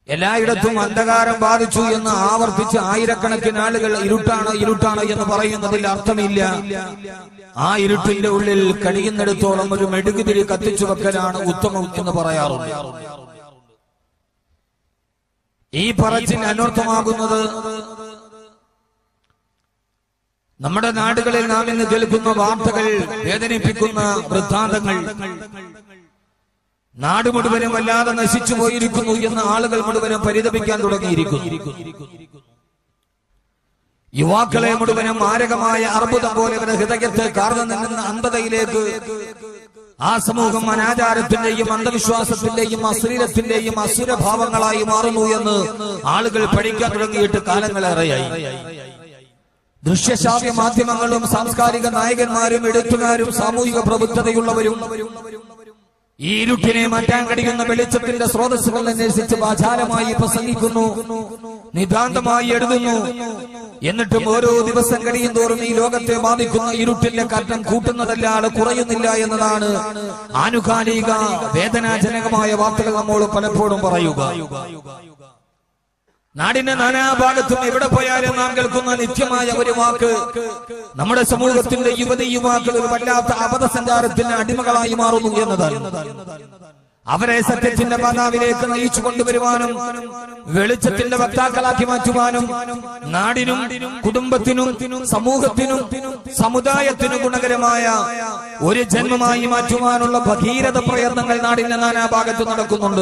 എല്ലായിടത്തും അന്ധകാരം ബാധിച്ചു എന്ന് ആവർത്തിച്ച് ആയിരക്കണക്കിന് ആളുകൾ ഇരുട്ടാണ് ഇരുട്ടാണ് എന്ന് പറയുന്നതിൽ അർത്ഥമില്ല ആ ഇരുട്ടിന്റെ ഉള്ളിൽ കഴിയുന്നിടത്തോളം ഒരു മെഴുകുതിരി കത്തിച്ചു വെക്കലാണ് ഉത്തമം എന്ന് പറയാറുണ്ട് ഈ പറച്ചിൽ അനർത്ഥമാകുന്നത് നമ്മുടെ നാടുകളിൽ നാം ഇന്ന് കേൾക്കുന്ന വാർത്തകൾ വേദനിപ്പിക്കുന്ന വൃത്താന്തങ്ങൾ നാട് മുഴുവനും വല്ലാതെ നശിച്ചു പോയിരിക്കുന്നു എന്ന് ആളുകൾ മുഴുവനും പരിതപിക്കാൻ തുടങ്ങിയിരിക്കുന്നു യുവാക്കളെ മുഴുവനും മാരകമായ അർബുദം പോലെ അവരുടെ ഹൃദയത്തെ കാർന്നു നിന്നുന്ന അന്ധതയിലേക്ക് ആ സമൂഹം അനാചാരത്തിന്റെയും അന്ധവിശ്വാസത്തിന്റെയും അശ്ലീലത്തിന്റെയും അസുരഭാവങ്ങളായി മാറുന്നു എന്ന് ആളുകൾ പഠിക്കാൻ തുടങ്ങിയിട്ട് കാലങ്ങളേറെയായി ദൃശ്യശ്രാവ്യ മാധ്യമങ്ങളും സാംസ്കാരിക നായകന്മാരും എഴുത്തുകാരും സാമൂഹിക പ്രബുദ്ധതയുള്ളവരും ഈ ഇരുട്ടിനെ മാറ്റാൻ കഴിയുന്ന വെളിച്ചത്തിന്റെ സ്രോതസ്സുകൾ അന്വേഷിച്ച് വാചാലമായി പ്രസംഗിക്കുന്നു നിതാന്തമായി എഴുതുന്നു എന്നിട്ടും ഓരോ ദിവസം കഴിയും തോറും ഈ ലോകത്തെ ബാധിക്കുന്ന ഇരുട്ടിന്റെ കറ്റം കൂട്ടുന്നതല്ലാതെ കുറയുന്നില്ല എന്നതാണ് ആനുകാലിക വേദനാജനകമായ വാർത്തകൾ നമ്മോട് പലപ്പോഴും പറയുക നാടിന്റെ നാനാഭാഗത്തും എവിടെ പോയാലും നാം കേൾക്കുന്ന നിത്യമായ ഒരു വാക്ക് നമ്മുടെ സമൂഹത്തിന്റെ യുവതി യുവാക്കൾ ഒരു വല്ലാത്ത അബദ്ധസഞ്ചാരത്തിന് അടിമകളായി മാറുന്നു എന്നതാണ് അവരെ സത്യത്തിന്റെ പാതാവിലേക്ക് നയിച്ചു കൊണ്ടുവരുവാനും വെളിച്ചത്തിന്റെ വക്താക്കളാക്കി മാറ്റുവാനും നാടിനും കുടുംബത്തിനും സമൂഹത്തിനും സമുദായത്തിനും ഗുണകരമായ ഒരു ജന്മമായി മാറ്റുവാനുള്ള ഭഗീരഥ പ്രയത്നങ്ങൾ നാടിന്റെ നാനാഭാഗത്ത് നടക്കുന്നുണ്ട്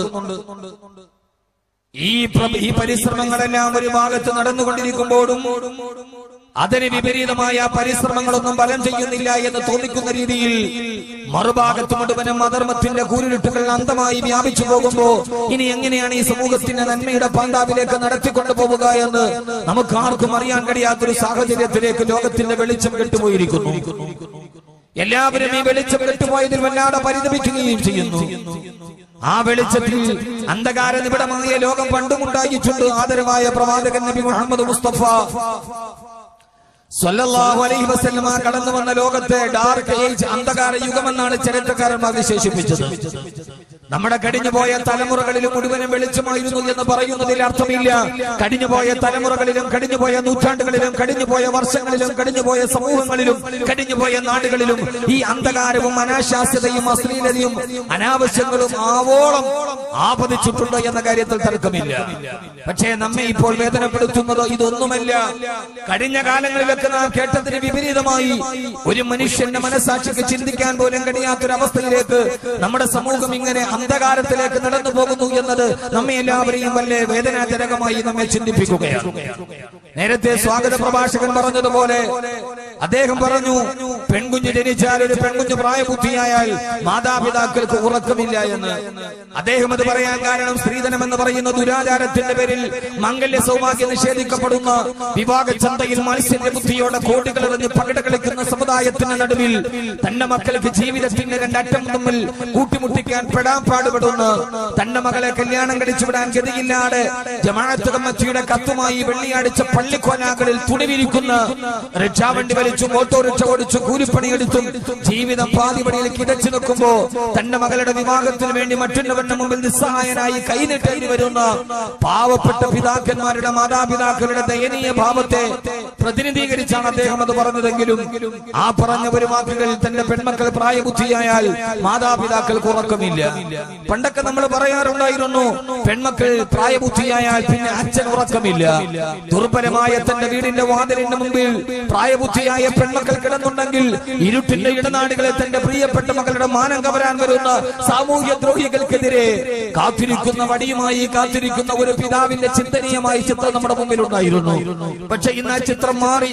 ഈ പ്ര- ഈ പരിശ്രമങ്ങളെല്ലാം ഒരു ഭാഗത്ത് നടന്നുകൊണ്ടിരിക്കുമ്പോഴും അതിന് വിപരീതമായ പരിശ്രമങ്ങളൊന്നും ഫലം ചെയ്യുന്നില്ല എന്ന് തോന്നിക്കുന്ന രീതിയിൽ മറുഭാഗത്ത് മുഴുവനും അധർമ്മത്തിന്റെ കൂരിരുട്ടുകൾ അന്തമായി വ്യാപിച്ചു പോകുമ്പോ ഇനി എങ്ങനെയാണ് ഈ സമൂഹത്തിന്റെ നന്മയുടെ പാന്താവിലേക്ക് നടത്തിക്കൊണ്ടു പോവുക എന്ന് നമുക്ക് ആർക്കും അറിയാൻ കഴിയാത്തൊരു സാഹചര്യത്തിലേക്ക് ലോകത്തിന്റെ വെളിച്ചം കെട്ടുപോയിരിക്കുന്നു എല്ലാവരും ഈ വെളിച്ചം കെട്ടുപോയതിൽ വല്ലാതെ പരിതപിക്കുകയും ചെയ്യുന്നു ആ വെളിച്ചത്തിൽ അന്ധകാര നിബിഡമായ ലോകം പണ്ടുമുണ്ടായിട്ടുണ്ട് ആദരവായ പ്രവാചകൻ നബി മുഹമ്മദ് മുസ്തഫ സ്വല്ലല്ലാഹു അലൈഹി വസല്ലമ കടന്നു വന്ന ലോകത്തെ ഡാർക്ക് ഏജ് അന്ധകാര യുഗമെന്നാണ് ചരിത്രകാരന്മാർ വിശേഷിപ്പിച്ചത് നമ്മുടെ കഴിഞ്ഞുപോയ തലമുറകളിലും മുഴുവനും വെളിച്ചമായിരുന്നു എന്ന് പറയുന്നതിൽ അർത്ഥമില്ല കഴിഞ്ഞുപോയ തലമുറകളിലും കഴിഞ്ഞുപോയ നൂറ്റാണ്ടുകളിലും കഴിഞ്ഞുപോയ വർഷങ്ങളിലും കഴിഞ്ഞുപോയ സമൂഹങ്ങളിലും കഴിഞ്ഞുപോയ നാടുകളിലും ഈ അന്ധകാരവും അനാശാസ്യതയും അശ്ലീലതയും അനാവശ്യങ്ങളും ആവോളം ആപതിച്ചിട്ടുണ്ട് എന്ന കാര്യത്തിൽ തർക്കമില്ല പക്ഷേ നമ്മെ ഇപ്പോൾ വേദനപ്പെടുത്തുന്നത് ഇതൊന്നുമല്ല കഴിഞ്ഞ കാലങ്ങളിലൊക്കെ നാം കേട്ടതിന് വിപരീതമായി ഒരു മനുഷ്യന്റെ മനസാക്ഷിക്ക് ചിന്തിക്കാൻ പോലും കഴിയാത്തൊരവസ്ഥയിലേക്ക് നമ്മുടെ സമൂഹം ഇങ്ങനെ അന്ധകാരത്തിലേക്ക് നടന്നു പോകുന്നു എന്നത് നമ്മെ എല്ലാവരെയും വല്ല വേദനാജനകമായി നമ്മെ ചിന്തിപ്പിക്കുകയാണ് നേരത്തെ സ്വാഗത പ്രഭാഷകൻ പറഞ്ഞതുപോലെ അദ്ദേഹം പറഞ്ഞു പെൺകുഞ്ഞ് ജനിച്ചാൽ ഒരു പെൺകുഞ്ഞ് പ്രായബുദ്ധിയായാൽ മാതാപിതാക്കൾക്ക് ഉറക്കമില്ല എന്ന് അദ്ദേഹം അത് പറയാൻ കാരണം സ്ത്രീധനം എന്ന് പറയുന്ന ദുരാചാരത്തിന്റെ പേരിൽ മംഗല്യ സൗഭാഗ്യം നിഷേധിക്കപ്പെടുന്ന വിവാഹ ചന്തയിൽ മത്സ്യന്റെ ബുദ്ധിയോടെ കോടികൾ എറിഞ്ഞ് പകിട കളിക്കുന്ന സമുദായത്തിന് നടുവിൽ തന്റെ മക്കൾക്ക് ജീവിതത്തിന്റെ രണ്ടറ്റം തമ്മിൽ കൂട്ടിമുട്ടിക്കാൻ പെടാൻ പാടുപെടുന്ന തന്റെ മകളെ കല്യാണം കഴിച്ചുവിടാൻ ഗതിയില്ലാതെ ജമാഅത്ത് കമ്മിറ്റിയുടെ കത്തുമായി വെള്ളിയാഴ്ച പള്ളിക്കോലാകളിൽ തുണിവിരിക്കുന്ന റിക്ഷാവണ്ടി വലിച്ചും ഓട്ടോറിക്ഷ ഓടിച്ചും കൂലിപ്പണിയെടുത്തും ജീവിതം പാതിപടിയിൽ കിടച്ചു നിൽക്കുമ്പോ തന്റെ മകളുടെ വിവാഹത്തിന് വേണ്ടി മറ്റുള്ളവരുടെ മുമ്പിൽ നിസ്സഹായനായി കൈനീട്ടേണ്ടി വരുന്ന പാവപ്പെട്ട പിതാക്കന്മാരുടെ മാതാപിതാക്കളുടെ ദയനീയ ഭാവത്തെ പ്രതിനിധീകരിച്ചാണ് അദ്ദേഹം അത് പറഞ്ഞതെങ്കിലും ആ പറഞ്ഞ ഒരു വാക്കുകൾ തന്റെ പെൺമക്കൾ പ്രായബുദ്ധിയായാൽ മാതാപിതാക്കൾക്ക് ഉറക്കമില്ല പണ്ടൊക്കെ നമ്മൾ പറയാറുണ്ടായിരുന്നു പെൺമക്കൾ പ്രായബുദ്ധിയായാൽ പിന്നെ അച്ഛൻ ഉറക്കമില്ല ദുർബലമായ തന്റെ വീടിന്റെ വാതിലിന്റെ മുമ്പിൽ പ്രായബുദ്ധിയായ പെൺമക്കൾ കിടന്നുണ്ടെങ്കിൽ ഇരുട്ടിന്റെ ഇടനാടുകളെ തന്റെ പ്രിയപ്പെട്ട മകളുടെ മാനം കവരാൻ വരുന്ന സാമൂഹ്യ ദ്രോഹികൾക്കെതിരെ കാത്തിരിക്കുന്ന വടിയുമായി കാത്തിരിക്കുന്ന ഒരു പിതാവിന്റെ ചിന്തനീയമായ ചിത്രം നമ്മുടെ മുമ്പിൽ ഉണ്ടായിരുന്നു പക്ഷെ ഇന്ന് ആ ചിത്രം മാറി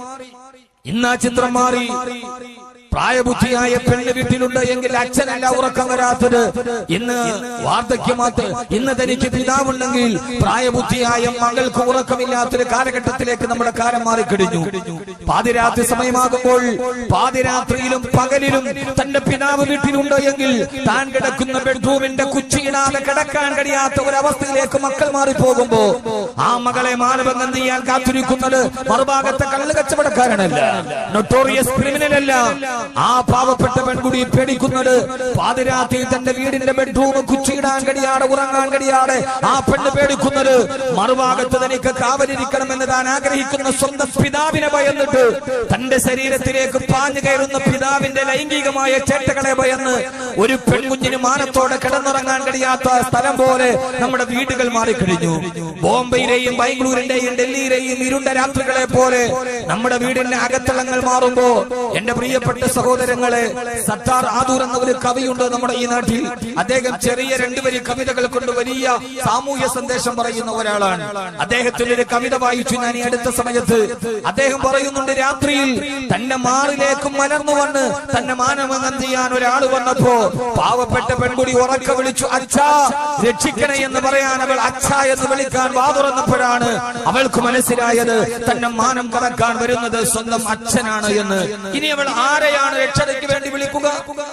ഇന്ന് ആ ചിത്രം മാറി പ്രായബുദ്ധിയായ പെണ്ണ് വീട്ടിലുണ്ട് എങ്കിൽ അച്ഛനല്ല ഉറക്കം വരാത്തത് ഇന്ന് വാർദ്ധക്യമാത്ത് ഇന്ന് തനിക്ക് പിതാവുണ്ടെങ്കിൽ പ്രായബുദ്ധിയായ മകൾക്ക് ഉറക്കമില്ലാത്തൊരു കാലഘട്ടത്തിലേക്ക് നമ്മുടെ കാലം മാറിക്കഴിഞ്ഞു പാതിരാത്രി സമയമാകുമ്പോൾ പാതിരാത്രിയിലും പകലിലും തന്റെ പിതാവ് വീട്ടിലുണ്ട് എങ്കിൽ താൻ കിടക്കുന്ന ബെഡ്റൂമിന്റെ കുച്ചിയിടാതെ കിടക്കാൻ കഴിയാത്ത ഒരവസ്ഥയിലേക്ക് മക്കൾ മാറിപ്പോകുമ്പോ ആ മകളെ മാനഭംഗം ചെയ്യാൻ കാത്തിരിക്കുന്നത് മറുഭാഗത്തെ കള്ള് കച്ചവടക്കാരനല്ല നൊട്ടോറിയസ് ക്രിമിനൽ അല്ല ആ പാവപ്പെട്ട പെൺകുടി പേടിക്കുന്നത് പാതിരാത്രി തന്റെ വീടിന്റെ ബെഡ്റൂം കുച്ചിയിടാൻ കഴിയാതെ ഉറങ്ങാൻ കഴിയാതെ ആ പെണ്ണ് പേടിക്കുന്നത് മറുഭാഗത്ത് തനിക്ക് കാവലിരിക്കണമെന്ന് താൻ ആഗ്രഹിക്കുന്ന സ്വന്തം പിതാവിനെ ഭയന്നിട്ട് തന്റെ ശരീരത്തിലേക്ക് പാഞ്ഞു കയറുന്ന പിതാവിന്റെ ലൈംഗികമായ ചേട്ടകളെ ഭയന്ന് ഒരു പെൺകുഞ്ഞിന് മാനത്തോടെ കിടന്നുറങ്ങാൻ കഴിയാത്ത സ്ഥലം പോലെ നമ്മുടെ വീടുകൾ മാറിക്കഴിഞ്ഞു ബോംബെയിലെയും ബാംഗ്ലൂരിന്റെയും ഡൽഹിയിലെയും ഇരുണ്ട രാത്രികളെ പോലെ നമ്മുടെ വീടിന്റെ അകത്തളങ്ങൾ മാറുമ്പോ എന്റെ പ്രിയപ്പെട്ട സഹോദരങ്ങളെ സത്താർ ആദൂർ എന്ന ഒരു കവിയുണ്ട് നമ്മുടെ ഈ നാട്ടിൽ അദ്ദേഹം ചെറിയ രണ്ടുപേരി കവിതകൾ കൊണ്ട് വലിയ സാമൂഹ്യ സന്ദേശം പറയുന്ന ഒരാളാണ് അദ്ദേഹത്തിന്റെ ഒരു കവിത വായിച്ചു ഞാൻ ഈ അടുത്ത സമയത്ത് അദ്ദേഹം പറയുന്നുണ്ട് രാത്രിയിൽ തന്റെ മാറിലേക്ക് മലർന്നു വന്ന് തന്നെ മാനഭംഗം ചെയ്യാൻ ഒരാൾ വന്നപ്പോ പാവപ്പെട്ട പെൺകുടി ഉറക്ക വിളിച്ചു അച്ഛാ രക്ഷിക്കണേ എന്ന് പറയാൻ അവൾ അച്ഛ എന്ന് വിളിക്കാൻ വാതുറന്നപ്പോഴാണ് അവൾക്ക് മനസ്സിലായത് തന്റെ മാനം കടക്കാൻ വരുന്നത് സ്വന്തം അച്ഛനാണ് എന്ന് ഇനി അവൾ ആരെയാണ് രക്ഷതയ്ക്ക് വേണ്ടി വിളിക്കുക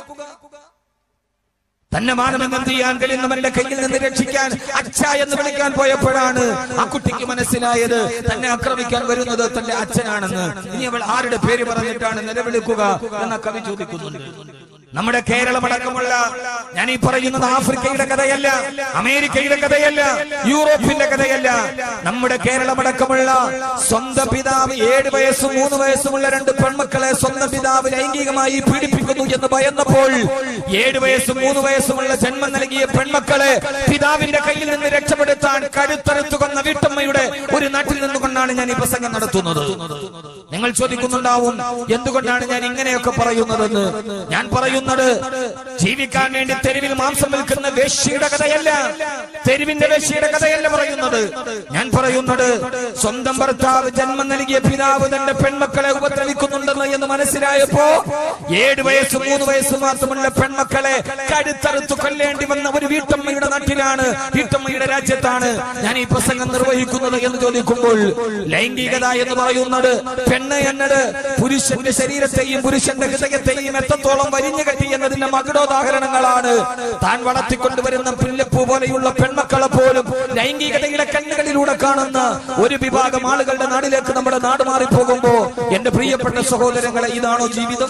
തന്നെ മാനഭംഗം ചെയ്യാൻ കഴിയുന്നവരുടെ കയ്യിൽ നിന്ന് രക്ഷിക്കാൻ അച്ഛ എന്ന് വിളിക്കാൻ പോയപ്പോഴാണ് ആ കുട്ടിക്ക് മനസ്സിലായത് തന്നെ ആക്രമിക്കാൻ വരുന്നത് തന്റെ അച്ഛനാണെന്ന് ഇനി അവൾ ആരുടെ പേര് പറഞ്ഞിട്ടാണ് നിലവിളിക്കുക എന്ന കവി ചോദിക്കുന്നുണ്ട് നമ്മുടെ കേരളമടക്കമുള്ള ഞാൻ ഈ പറയുന്നത് ആഫ്രിക്കയുടെ കഥയല്ല അമേരിക്കയുടെ കഥയല്ല യൂറോപ്പിന്റെ കഥയല്ല നമ്മുടെ കേരളമടക്കമുള്ള സ്വന്തം പിതാവ് ഏഴ് വയസ്സും മൂന്ന് വയസ്സുമുള്ള രണ്ട് പെൺമക്കളെ സ്വന്തം പിതാവ് ലൈംഗികമായി പീഡിപ്പിക്കുന്നു എന്ന് ഭയന്നപ്പോൾ ഏഴ് വയസ്സും മൂന്ന് വയസ്സുമുള്ള ജന്മം നൽകിയ പെൺമക്കളെ പിതാവിന്റെ കയ്യിൽ നിന്ന് രക്ഷപ്പെടുത്താൻ കരുത്തറുത്തു കൊന്ന വീട്ടമ്മയുടെ ഒരു നാട്ടിൽ നിന്നുകൊണ്ടാണ് ഞാൻ ഈ പ്രസംഗം നടത്തുന്നത് നിങ്ങൾ ചോദിക്കുന്നുണ്ടാവും എന്തുകൊണ്ടാണ് ഞാൻ ഇങ്ങനെയൊക്കെ പറയുന്നതെന്ന് ഞാൻ പറയുന്നത് ജീവിക്കാൻ വേണ്ടി തെരുവിൽ മാംസം വിൽക്കുന്ന വേശ്യയുടെ കഥയല്ല തെരുവിന്റെ വേശ്യയുടെ കഥയല്ല പറയുന്നത് ഞാൻ പറയുന്നത് സ്വന്തം ഭർത്താവ് ജന്മം നൽകിയ പിതാവ് തന്റെ പെൺമക്കളെ ഉപദ്രവിക്കുന്നുണ്ടെന്ന് എന്ന് മനസ്സിലായപ്പോ ഏഴ് വയസ്സ് മൂന്ന് വയസ്സ് മാത്രമുള്ള പെൺമക്കളെ കരുത്തറുത്തു കൊല്ലേണ്ടി വന്ന ഒരു വീട്ടമ്മയുടെ നാട്ടിലാണ് വീട്ടമ്മയുടെ രാജ്യത്താണ് ഞാൻ ഈ പ്രസംഗം നിർവഹിക്കുന്നത് എന്ന് ചോദിക്കുമ്പോൾ ലൈംഗികത എന്ന് പറയുന്നത് പെണ്ണ് എന്നത് പുരുഷന്റെ ശരീരത്തെയും പുരുഷന്റെ ഹൃദയത്തെയും എത്രത്തോളം വരിഞ്ഞു കെട്ടി എന്നതിന്റെ മകുടോദാഹരണങ്ങളാണ് താൻ വളർത്തിക്കൊണ്ടുവരുന്ന പുല്ലപ്പൂ പോലെയുള്ള പെൺമക്കളെ പോലും ലൈംഗികതയുടെ കണ്ണുകളിലൂടെ കാണുന്ന ഒരു വിഭാഗം ആളുകളുടെ നാടിലേക്ക് നമ്മുടെ നാട് മാറിപ്പോകുമ്പോ എന്റെ പ്രിയപ്പെട്ട സഹോദരങ്ങളെ ഇതാണോ ജീവിതം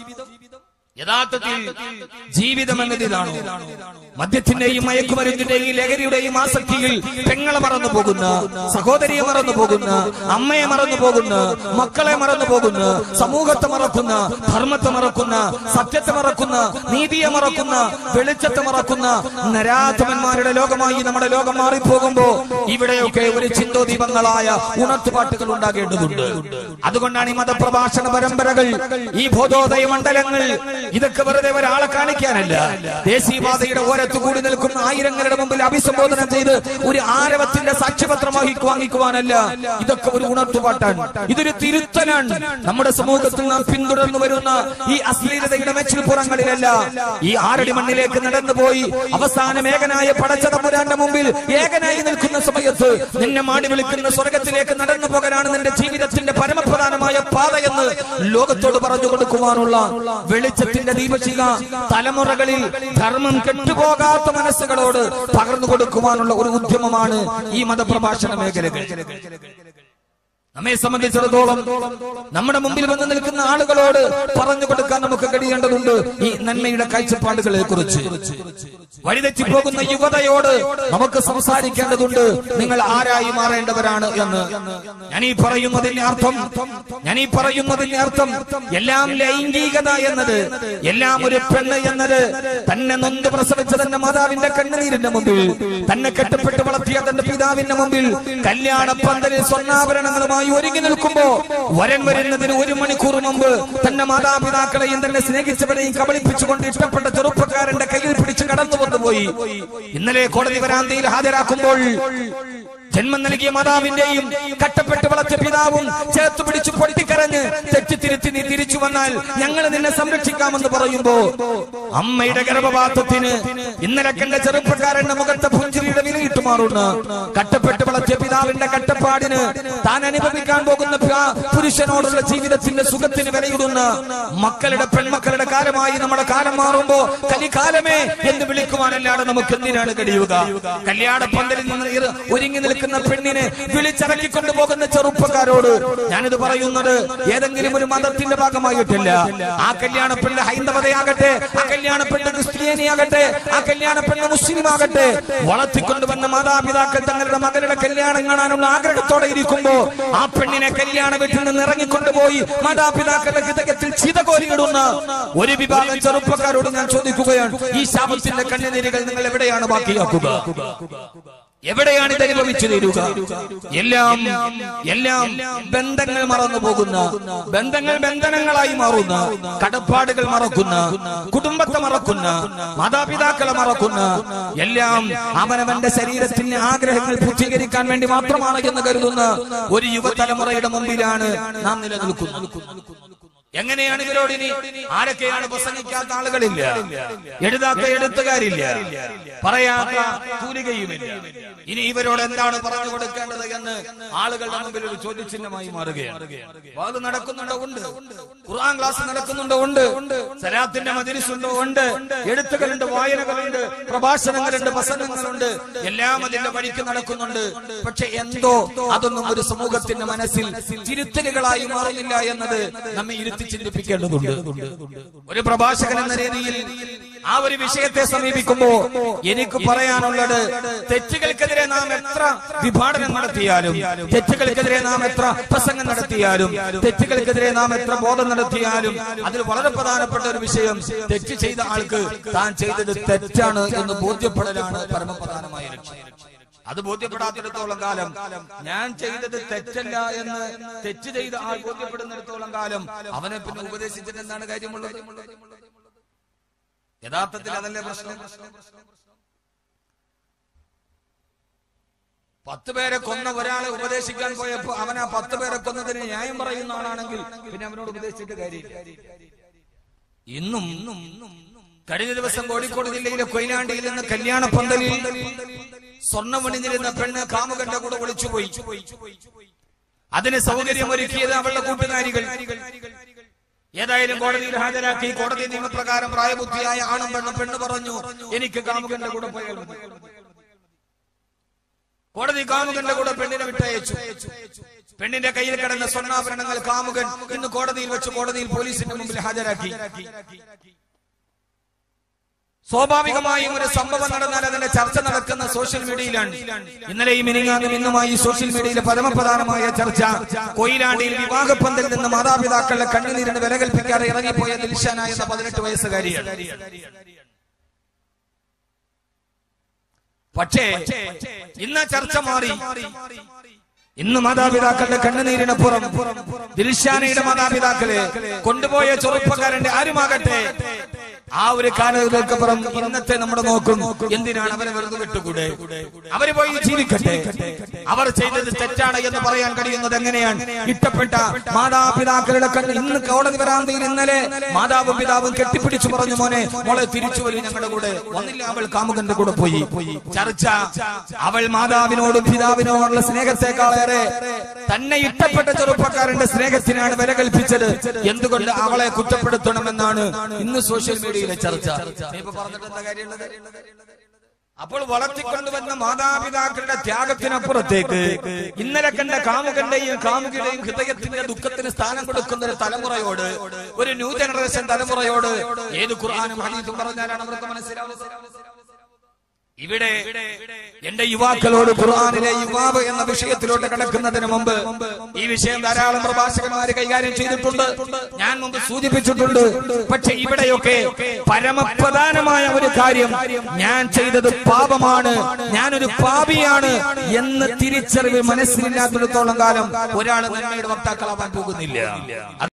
യഥാർത്ഥത്തിൽ ജീവിതം എന്നത് ഇതാണോ മദ്യത്തിന്റെയും മയക്കുമരുന്നിന്റെയും ലഹരിയുടെയും ആസക്തിയിൽ പെങ്ങളെ മറന്നു പോകുന്ന സഹോദരിയെ മറന്നു പോകുന്ന അമ്മയെ മറന്നു പോകുന്ന മക്കളെ മറന്നു പോകുന്ന സമൂഹത്തെ മറക്കുന്ന ധർമ്മത്തെ മറക്കുന്ന സത്യത്തെ മറക്കുന്ന നീതിയെ മറക്കുന്ന വെളിച്ചത്തെ മറക്കുന്ന നരാധമന്മാരുടെ ലോകമായി നമ്മുടെ ലോകം മാറിപ്പോകുമ്പോ ഇവിടെയൊക്കെ ഒരു ചിന്തോദീപങ്ങളായ ഉണർത്തുപാട്ടുകൾ ഉണ്ടാകേണ്ടതുണ്ട് അതുകൊണ്ടാണ് ഈ മതപ്രഭാഷണ പരമ്പരകൾ ഈ ബോധോദയ മണ്ഡലങ്ങൾ ഇതൊക്കെ വെറുതെ ഒരാളെ കാണിക്കാനല്ല ദേശീയപാതയുടെ ഓരത്ത് കൂടി നിൽക്കുന്ന ആയിരങ്ങളുടെ മുമ്പിൽ അഭിസംബോധന ചെയ്ത് ഒരു ആരവത്തിന്റെ സാക്ഷ്യപത്രം വഹിക്കു വാങ്ങിക്കുവാനല്ല ഇതൊക്കെ ഒരു ഉണർത്തുപാട്ടാണ് ഇതൊരു തിരുത്തലാണ് നമ്മുടെ സമൂഹത്തിൽ നാം പിന്തുടർന്നു വരുന്ന ഈ അശ്ലീലതയുടെ മെച്ചിൽപ്പുറങ്ങളിലല്ല ഈ ആരടി മണ്ണിലേക്ക് നടന്നുപോയി അവസാനം ഏകനായ പടച്ചതമ്പുരാന്റെ മുമ്പിൽ ഏകനായി നിൽക്കുന്ന സമയത്ത് നിന്നെ മാടി വിളിക്കുന്ന സ്വർഗത്തിലേക്ക് നടന്നു പോകാനാണ് നിന്റെ ജീവിതത്തിന്റെ പരമപ്രധാനമായ പാതയെന്ന് ലോകത്തോട് പറഞ്ഞു കൊടുക്കുവാനുള്ള വെളിച്ചത്തിന്റെ ദീപശിക തലമുറകളിൽ ധർമ്മം കെട്ടുപോകാത്ത മനസ്സുകളോട് പകർന്നു കൊടുക്കുവാനുള്ള ഒരു ഉദ്യമമാണ് ഈ മതപ്രഭാഷണ മേഖലകൾ നമ്മെ സംബന്ധിച്ചിടത്തോളം നമ്മുടെ മുമ്പിൽ വന്ന് നിൽക്കുന്ന ആളുകളോട് പറഞ്ഞു കൊടുക്കാൻ നമുക്ക് കഴിയേണ്ടതുണ്ട് ഈ നന്മയുടെ കാഴ്ചപ്പാടുകളെ കുറിച്ച് വഴിതെറ്റി പോകുന്ന യുവതയോട് നമുക്ക് സംസാരിക്കേണ്ടതുണ്ട് നിങ്ങൾ ആരായി മാറേണ്ടവരാണ് എന്ന് ഞാൻ ഈ പറയുന്നതിന്റെ അർത്ഥം ഞാൻ ഈ പറയുന്നതിന്റെ അർത്ഥം എല്ലാം ലൈംഗികത എന്നത് എല്ലാം ഒരു പെണ്ണ് എന്നത് തന്നെ നൊന്ത് പ്രസവിച്ച തന്റെ മാതാവിന്റെ കണ്ണുനീരിന്റെ മുമ്പിൽ തന്നെ കെട്ടപ്പെട്ട് വളർത്തിയ തന്റെ പിതാവിന്റെ മുമ്പിൽ കല്യാണ പന്തലിൽ സ്വർണ്ണാഭരണങ്ങളുമായി ഒരുങ്ങി നിൽക്കുമ്പോ വരൻ വരുന്നതിന് ഒരു മണിക്കൂർ മുമ്പ് തന്റെ മാതാപിതാക്കളെയും തന്നെ സ്നേഹിച്ചവരെയും കബളിപ്പിച്ചുകൊണ്ട് ഇഷ്ടപ്പെട്ട ചെറുപ്പക്കാരന്റെ കയ്യിൽ പിടിച്ച് കടന്നു കൊണ്ടുപോയി ഇന്നലെ കോടതി വരാന്തയിൽ ഹാജരാക്കുമ്പോൾ ജന്മം നൽകിയ മാതാവിന്റെയും കട്ടപ്പെട്ട് വളർത്തിയ പിതാവും ചേർത്ത് പിടിച്ചു പൊട്ടിക്കരഞ്ഞ് തെറ്റിത്തിരുത്തി നീ തിരിച്ചു വന്നാൽ ഞങ്ങൾ നിന്നെ സംരക്ഷിക്കാമെന്ന് പറയുമ്പോ അമ്മയുടെ ഗർഭപാത്രത്തിന് ഇന്നലെ കണ്ട ചെറുപ്പക്കാരന്റെ മുഖത്തെ പുഞ്ചിരിയുടെ വിലയിട്ട് മാറുന്ന കട്ടപ്പെട്ട് വളർത്തിയ പിതാവിന്റെ കട്ടപ്പാടിന് താൻ അനുഭവിക്കാൻ പോകുന്ന പ്ര- പുരുഷനോടുള്ള ജീവിതത്തിന്റെ സുഖത്തിന് വിലയിടുന്ന മക്കളുടെ പെൺമക്കളുടെ കാലമായി നമ്മുടെ കാലം മാറുമ്പോ കലികാലമേ എന്ന് വിളിക്കുവാനല്ലാതെ നമുക്ക് എന്തിനാണ് കഴിയുക കല്യാണ പന്തലിൽ നിന്ന് ഇറ- ഒരുങ്ങി നിൽക്കുന്ന നിൽക്കുന്ന പെണ്ണിനെ വിളിച്ചിറക്കിക്കൊണ്ടു പോകുന്ന ചെറുപ്പക്കാരോട് ഞാനിത് പറയുന്നത് ഏതെങ്കിലും ഒരു മതത്തിന്റെ ഭാഗമായിട്ടില്ല ആ കല്യാണ പെണ്ണ് ഹൈന്ദവതയാകട്ടെ ആ കല്യാണ പെണ്ണ് ക്രിസ്ത്യാനിയാകട്ടെ ആ കല്യാണ പെണ്ണ് മുസ്ലിം ആകട്ടെ വളർത്തിക്കൊണ്ടുവന്ന മാതാപിതാക്കൾ തങ്ങളുടെ മകളുടെ കല്യാണം കാണാനുള്ള ആഗ്രഹത്തോടെ ഇരിക്കുമ്പോ ആ പെണ്ണിനെ കല്യാണ വീട്ടിൽ നിന്ന് ഇറങ്ങിക്കൊണ്ടുപോയി മാതാപിതാക്കളുടെ ഹൃദയത്തിൽ ചിത കോരിയിടുന്ന ഒരു വിഭാഗം ചെറുപ്പക്കാരോട് ഞാൻ ചോദിക്കുകയാണ് ഈ ശാപത്തിന്റെ കണ്ണുനീരുകൾ നിങ്ങൾ എവിടെയാണ് ബാക്കിയാക്കുക എവിടെയാണ് ഇത് അനുഭവിച്ചു തീരുക എല്ലാം എല്ലാം ബന്ധങ്ങൾ മറന്നു പോകുന്ന ബന്ധങ്ങൾ ബന്ധനങ്ങളായി മാറുന്ന കടപ്പാടുകൾ മറക്കുന്ന കുടുംബത്തെ മറക്കുന്ന മാതാപിതാക്കളെ മറക്കുന്ന എല്ലാം അവനവന്റെ ശരീരത്തിന്റെ ആഗ്രഹങ്ങൾ പൂർത്തീകരിക്കാൻ വേണ്ടി മാത്രമാണ് എന്ന് കരുതുന്ന ഒരു യുവതലമുറയുടെ മുമ്പിലാണ് നാം നിലനിൽക്കുന്നത് എങ്ങനെയാണ് ഇവരോട് ഇനി ആരൊക്കെയാണ് പ്രസംഗിക്കാത്ത ആളുകളില്ല എഴുതാത്ത എഴുത്തുകാരില്ല പറയാത്ത തൂലികയുമില്ല ഇനി ഇവരോട് എന്താണ് പറഞ്ഞു കൊടുക്കേണ്ടത് എന്ന് ആളുകളുടെ മുമ്പിൽ ഒരു ചോദ്യചിഹ്നമായി മാറുകയാണ് വാത് നടക്കുന്നുണ്ടോ ഉണ്ട് ഖുർആൻ ക്ലാസ് നടക്കുന്നുണ്ടോ ഉണ്ട് സലാത്തിന്റെ മതിരിസുണ്ടോ ഉണ്ട് എഴുത്തുകളുണ്ട് വായനകളുണ്ട് പ്രഭാഷണങ്ങളുണ്ട് പ്രസംഗങ്ങളുണ്ട് എല്ലാം അതിന്റെ വഴിക്ക് നടക്കുന്നുണ്ട് പക്ഷെ എന്തോ അതൊന്നും ഒരു സമൂഹത്തിന്റെ മനസ്സിൽ തിരുത്തലുകളായി മാറുന്നില്ല എന്നത് നമ്മെ ഇരുത്തി ചിന്തിപ്പിക്കേണ്ടതുണ്ട് ഒരു പ്രഭാഷകൻ എന്ന രീതിയിൽ ആ ഒരു വിഷയത്തെ സമീപിക്കുമ്പോ എനിക്ക് പറയാനുള്ളത് തെറ്റുകൾക്കെതിരെ നാം എത്ര വിഭാടനം നടത്തിയാലും തെറ്റുകൾക്കെതിരെ നാം എത്ര പ്രസംഗം നടത്തിയാലും തെറ്റുകൾക്കെതിരെ നാം എത്ര ബോധം നടത്തിയാലും അതിൽ വളരെ പ്രധാനപ്പെട്ട ഒരു വിഷയം തെറ്റ് ചെയ്ത ആൾക്ക് താൻ ചെയ്തത് തെറ്റാണ് എന്ന് ബോധ്യപ്പെടലാണ് പരമപ്രധാനമായ ലക്ഷ്യം അത് ബോധ്യപ്പെടാത്തിടത്തോളം കാലം ഞാൻ ചെയ്തത് തെറ്റല്ല എന്ന് തെറ്റ് ചെയ്ത ആൾ ബോധ്യപ്പെടുന്നിടത്തോളം കാലം അവനെ പിന്നെ ഉപദേശിച്ചിട്ട് എന്താണ് കാര്യമുള്ളത് യഥാർത്ഥത്തിൽ അതല്ലേ പ്രശ്നം പത്ത് പേരെ കൊന്ന ഒരാളെ ഉപദേശിക്കാൻ പോയപ്പോ അവൻ ആ പത്ത് പേരെ കൊന്നതിന് ന്യായം പറയുന്ന ആളാണെങ്കിൽ പിന്നെ അവനോട് ഉപദേശിച്ചിട്ട് കാര്യമില്ല ഇന്നും കഴിഞ്ഞ ദിവസം കോഴിക്കോട് ജില്ലയിലെ കൊയിലാണ്ടിയിൽ നിന്ന് കല്യാണ പന്തലിൽ സ്വർണ്ണമണിഞ്ഞിരുന്ന പെണ്ണ് കാമുകന്റെ കൂടെ ഒളിച്ചുപോയി അതിന് സൗകര്യമൊരുക്കിയത് അവളുടെ കൂട്ടുകാരികൾ ഏതായാലും കോടതിയിൽ ഹാജരാക്കി കോടതി നിയമപ്രകാരം പ്രായബുദ്ധിയായ ആണും പെണ്ണും പെണ്ണ് പറഞ്ഞു എനിക്ക് കാമുകന്റെ കൂടെ പോയാൽ മതി കോടതി കാമുകന്റെ കൂടെ പെണ്ണിനെ വിട്ടയച്ചു പെണ്ണിന്റെ കയ്യിൽ കിടന്ന സ്വർണ്ണാഭരണങ്ങൾ കാമുകൻ ഇന്ന് കോടതിയിൽ വെച്ച് കോടതിയിൽ പോലീസിന്റെ മുമ്പിൽ ഹാജരാക്കി സ്വാഭാവികമായും ഒരു സംഭവം നടന്നാൽ അതിന്റെ ചർച്ച നടക്കുന്ന സോഷ്യൽ മീഡിയയിലാണ് ഇന്നലെയും മിനിങ്ങാനും ഇന്നുമായി സോഷ്യൽ മീഡിയയിലെ പരമപ്രധാനമായ ചർച്ച കൊയിലാണ്ടിയിൽ വിവാഹപ്പന്തലിൽ നിന്ന് മാതാപിതാക്കളുടെ കണ്ണുനീരിന് വില കൽപ്പിക്കാതെ ഇറങ്ങിപ്പോയ ദിൽഷാന എന്ന പതിനെട്ട് വയസ്സുകാരിയാണ് പക്ഷേ ഇന്ന് ചർച്ച മാറി ഇന്ന് മാതാപിതാക്കളുടെ കണ്ണുനീരിനപ്പുറം ദിൽഷാനയുടെ മാതാപിതാക്കളെ കൊണ്ടുപോയ ചെറുപ്പക്കാരന്റെ ആരുമാകട്ടെ ആ ഒരു കാലത്തിലേക്കപ്പുറം ഇന്നത്തെ നമ്മുടെ നോക്കും എന്തിനാണ് അവരെ വെറുതെ വിട്ടുകൂടെ അവര് പോയി ജീവിക്കട്ടെ അവർ ചെയ്തത് തെറ്റാണ് എന്ന് പറയാൻ കഴിയുന്നത് എങ്ങനെയാണ് ഇഷ്ടപ്പെട്ട മാതാപിതാക്കളുടെ കണ്ണ് ഇന്ന് കോടതി വരാന്തയിൽ ഇന്നലെ മാതാവും പിതാവും കെട്ടിപ്പിടിച്ചു പറഞ്ഞു മോനെ മോളെ തിരിച്ചു വരും ഞങ്ങളുടെ കൂടെ വന്നില്ല അവൾ കാമുകന്റെ കൂടെ പോയി ചർച്ച അവൾ മാതാവിനോടും പിതാവിനോടുള്ള സ്നേഹത്തെക്കാളേറെ തന്നെ ഇഷ്ടപ്പെട്ട ചെറുപ്പക്കാരന്റെ സ്നേഹത്തിനാണ് വില കൽപ്പിച്ചത് എന്തുകൊണ്ട് അവളെ കുറ്റപ്പെടുത്തണമെന്നാണ് ഇന്ന് സോഷ്യൽ മീഡിയയിലെ ചർച്ച നീ ഇപ്പൊ പറഞ്ഞിട്ട് എന്താ കാര്യമുള്ളത് അപ്പോൾ വളർത്തിക്കൊണ്ടുവന്ന മാതാപിതാക്കളുടെ ത്യാഗത്തിനപ്പുറത്തേക്ക് ഇന്നലെ കണ്ട കാമുകന്റെയും കാമുകിയുടെയും ഹൃദയത്തിന്റെ ദുഃഖത്തിന് സ്ഥാനം കൊടുക്കുന്ന ഒരു തലമുറയോട് ഒരു ന്യൂ ജനറേഷൻ തലമുറയോട് ഏത് ഖുർആാനും ഹദീസും പറഞ്ഞാലാണ് അവർക്ക് മനസ്സിലാവുന്നത് ഇവിടെ എന്റെ യുവാക്കളോട് ഖുർആാനിലെ യുവാവ് എന്ന വിഷയത്തിലോട്ട് കടക്കുന്നതിന് മുമ്പ് ഈ വിഷയം ധാരാളം പ്രഭാഷകന്മാര് കൈകാര്യം ചെയ്തിട്ടുണ്ട് ഞാൻ മുമ്പ് സൂചിപ്പിച്ചിട്ടുണ്ട് പക്ഷെ ഇവിടെയൊക്കെ പരമപ്രധാനമായ ഒരു കാര്യം ഞാൻ ചെയ്തത് പാപമാണ് ഞാനൊരു പാപിയാണ് എന്ന് തിരിച്ചറിവ് മനസ്സിലില്ലാത്തിടത്തോളം കാലം ഒരാൾ നന്മയുടെ വക്താക്കളാവാൻ പോകുന്നില്ല